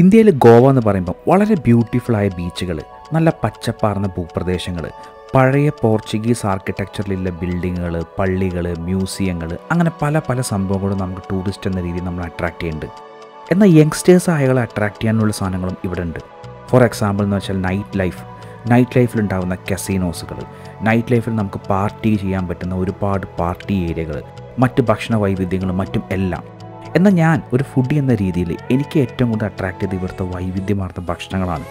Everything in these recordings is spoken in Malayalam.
ഇന്ത്യയിൽ ഗോവ എന്ന് പറയുമ്പോൾ വളരെ ബ്യൂട്ടിഫുൾ ആയ ബീച്ചുകൾ നല്ല പച്ചപ്പാർന്ന ഭൂപ്രദേശങ്ങൾ പഴയ പോർച്ചുഗീസ് ആർക്കിടെക്ചറിലുള്ള ബിൽഡിങ്ങുകൾ പള്ളികൾ മ്യൂസിയങ്ങൾ അങ്ങനെ പല പല സംഭവങ്ങളും നമുക്ക് ടൂറിസ്റ്റ് എന്ന രീതിയിൽ നമ്മൾ അട്രാക്ട് ചെയ്യുന്നുണ്ട് എന്നാൽ യങ്സ്റ്റേഴ്സ് ആയകളെ അട്രാക്ട് ചെയ്യാനുള്ള സാധനങ്ങളും ഇവിടെ ഉണ്ട് ഫോർ എക്സാമ്പിൾ എന്ന് വെച്ചാൽ നൈറ്റ് ലൈഫ് നൈറ്റ് ലൈഫിൽ ഉണ്ടാകുന്ന കസീനോസുകൾ നൈറ്റ് ലൈഫിൽ നമുക്ക് പാർട്ടി ചെയ്യാൻ പറ്റുന്ന ഒരുപാട് പാർട്ടി ഏരിയകൾ മറ്റ് ഭക്ഷണ വൈവിധ്യങ്ങളും മറ്റും എല്ലാം എന്നാൽ ഞാൻ ഒരു ഫുഡി എന്ന രീതിയിൽ എനിക്ക് ഏറ്റവും കൂടുതൽ അട്രാക്ട് ചെയ്ത് ഇവിടുത്തെ വൈവിധ്യമാർന്ന ഭക്ഷണങ്ങളാണ്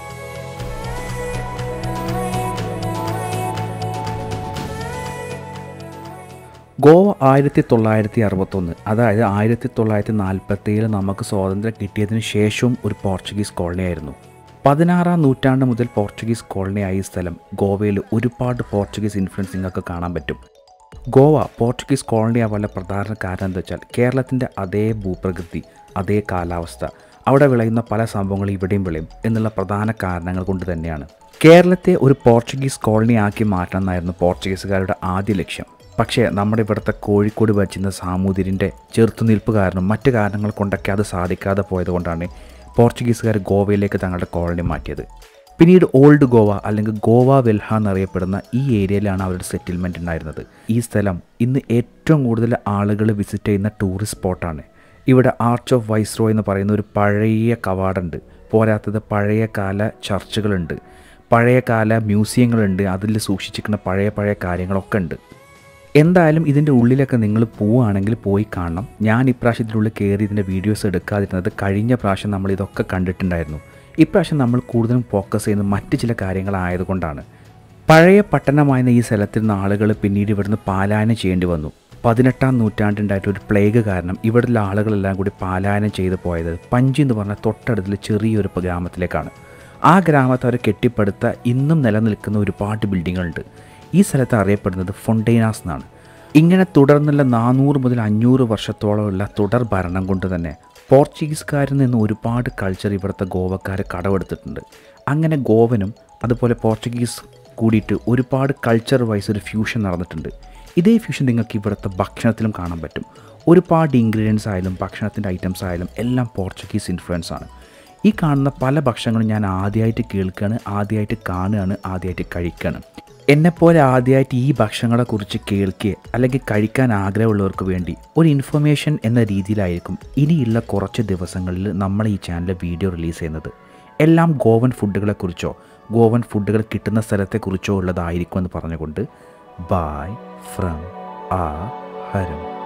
ഗോവ ആയിരത്തി തൊള്ളായിരത്തി അറുപത്തൊന്ന് അതായത് ആയിരത്തി തൊള്ളായിരത്തി നാൽപ്പത്തേഴിൽ നമുക്ക് സ്വാതന്ത്ര്യം കിട്ടിയതിന് ശേഷവും ഒരു പോർച്ചുഗീസ് കോളനിയായിരുന്നു പതിനാറാം നൂറ്റാണ്ട് മുതൽ പോർച്ചുഗീസ് കോളനിയായ ഈ സ്ഥലം ഗോവയിൽ ഒരുപാട് പോർച്ചുഗീസ് ഇൻഫ്ലുവൻസ് നിങ്ങൾക്ക് കാണാൻ പറ്റും ഗോവ പോർച്ചുഗീസ് കോളനി ആവാനുള്ള പ്രധാന കാരണം എന്താ വെച്ചാൽ കേരളത്തിൻ്റെ അതേ ഭൂപ്രകൃതി അതേ കാലാവസ്ഥ അവിടെ വിളയുന്ന പല സംഭവങ്ങളും ഇവിടെയും വിളയും എന്നുള്ള പ്രധാന കാരണങ്ങൾ കൊണ്ട് തന്നെയാണ് കേരളത്തെ ഒരു പോർച്ചുഗീസ് കോളനി ആക്കി മാറ്റണം എന്നായിരുന്നു പോർച്ചുഗീസുകാരുടെ ആദ്യ ലക്ഷ്യം പക്ഷേ നമ്മുടെ ഇവിടുത്തെ കോഴിക്കോട് വച്ചിരുന്ന സാമൂതിരിൻ്റെ ചെറുത്തുനിൽപ്പ് കാരണം മറ്റു കാരണങ്ങൾ കൊണ്ടൊക്കെ അത് സാധിക്കാതെ പോയതുകൊണ്ടാണ് പോർച്ചുഗീസുകാർ ഗോവയിലേക്ക് തങ്ങളുടെ കോളനി മാറ്റിയത് പിന്നീട് ഓൾഡ് ഗോവ അല്ലെങ്കിൽ ഗോവ വെൽഹ എന്നറിയപ്പെടുന്ന ഈ ഏരിയയിലാണ് അവരുടെ സെറ്റിൽമെൻറ്റ് ഉണ്ടായിരുന്നത് ഈ സ്ഥലം ഇന്ന് ഏറ്റവും കൂടുതൽ ആളുകൾ വിസിറ്റ് ചെയ്യുന്ന ടൂറിസ്റ്റ് സ്പോട്ടാണ് ഇവിടെ ആർച്ച് ഓഫ് വൈസ്രോ എന്ന് പറയുന്ന ഒരു പഴയ കവാടുണ്ട് പോരാത്തത് പഴയ കാല ചർച്ചുകളുണ്ട് പഴയ കാല മ്യൂസിയങ്ങളുണ്ട് അതിൽ സൂക്ഷിച്ചിരിക്കുന്ന പഴയ പഴയ കാര്യങ്ങളൊക്കെ ഉണ്ട് എന്തായാലും ഇതിൻ്റെ ഉള്ളിലൊക്കെ നിങ്ങൾ പോവുകയാണെങ്കിൽ പോയി കാണണം ഞാൻ ഇപ്രാവശ്യം ഇതിനുള്ളിൽ കയറി ഇതിൻ്റെ വീഡിയോസ് എടുക്കാതിരുന്നത് കഴിഞ്ഞ പ്രാവശ്യം നമ്മൾ ഇതൊക്കെ കണ്ടിട്ടുണ്ടായിരുന്നു ഇപ്രാവശ്യം നമ്മൾ കൂടുതലും ഫോക്കസ് ചെയ്യുന്നത് മറ്റ് ചില കാര്യങ്ങളായതുകൊണ്ടാണ് പഴയ പട്ടണമായിരുന്ന ഈ സ്ഥലത്തിൽ നിന്ന് ആളുകൾ പിന്നീട് ഇവിടുന്ന് പാലായനം ചെയ്യേണ്ടി വന്നു പതിനെട്ടാം നൂറ്റാണ്ടുണ്ടായിട്ട് ഒരു പ്ലേഗ് കാരണം ഇവിടുള്ള ആളുകളെല്ലാം കൂടി പാലായനം ചെയ്തു പോയത് പഞ്ചി എന്ന് പറഞ്ഞ തൊട്ടടുത്തുള്ള ചെറിയൊരു ഗ്രാമത്തിലേക്കാണ് ആ ഗ്രാമത്തെ അവർ കെട്ടിപ്പടുത്ത ഇന്നും നിലനിൽക്കുന്ന ഒരുപാട് ബിൽഡിങ്ങുകളുണ്ട് ഈ സ്ഥലത്ത് അറിയപ്പെടുന്നത് ഫൊണ്ടൈനാസ് എന്നാണ് ഇങ്ങനെ തുടർന്നുള്ള നാനൂറ് മുതൽ അഞ്ഞൂറ് വർഷത്തോളമുള്ള തുടർ ഭരണം കൊണ്ട് തന്നെ പോർച്ചുഗീസുകാരിൽ നിന്ന് ഒരുപാട് കൾച്ചർ ഇവിടുത്തെ ഗോവക്കാർ കടമെടുത്തിട്ടുണ്ട് അങ്ങനെ ഗോവനും അതുപോലെ പോർച്ചുഗീസ് കൂടിയിട്ട് ഒരുപാട് കൾച്ചർ വൈസ് ഒരു ഫ്യൂഷൻ നടന്നിട്ടുണ്ട് ഇതേ ഫ്യൂഷൻ നിങ്ങൾക്ക് ഇവിടുത്തെ ഭക്ഷണത്തിലും കാണാൻ പറ്റും ഒരുപാട് ഇൻഗ്രീഡിയൻസ് ആയാലും ഭക്ഷണത്തിൻ്റെ ഐറ്റംസ് ആയാലും എല്ലാം പോർച്ചുഗീസ് ഇൻഫ്ലുവൻസ് ആണ് ഈ കാണുന്ന പല ഭക്ഷണങ്ങളും ഞാൻ ആദ്യമായിട്ട് കേൾക്കുകയാണ് ആദ്യമായിട്ട് കാണുകയാണ് ആദ്യമായിട്ട് കഴിക്കുകയാണ് എന്നെപ്പോലെ ആദ്യമായിട്ട് ഈ ഭക്ഷണങ്ങളെക്കുറിച്ച് കേൾക്കുക അല്ലെങ്കിൽ കഴിക്കാൻ ആഗ്രഹമുള്ളവർക്ക് വേണ്ടി ഒരു ഇൻഫർമേഷൻ എന്ന രീതിയിലായിരിക്കും ഇനിയുള്ള കുറച്ച് ദിവസങ്ങളിൽ നമ്മൾ ഈ ചാനലിൽ വീഡിയോ റിലീസ് ചെയ്യുന്നത് എല്ലാം ഗോവൻ ഫുഡുകളെക്കുറിച്ചോ ഗോവൻ ഫുഡുകൾ കിട്ടുന്ന സ്ഥലത്തെക്കുറിച്ചോ ഉള്ളതായിരിക്കും എന്ന് പറഞ്ഞുകൊണ്ട് ബായ് ഫ്രം ആ ഹരം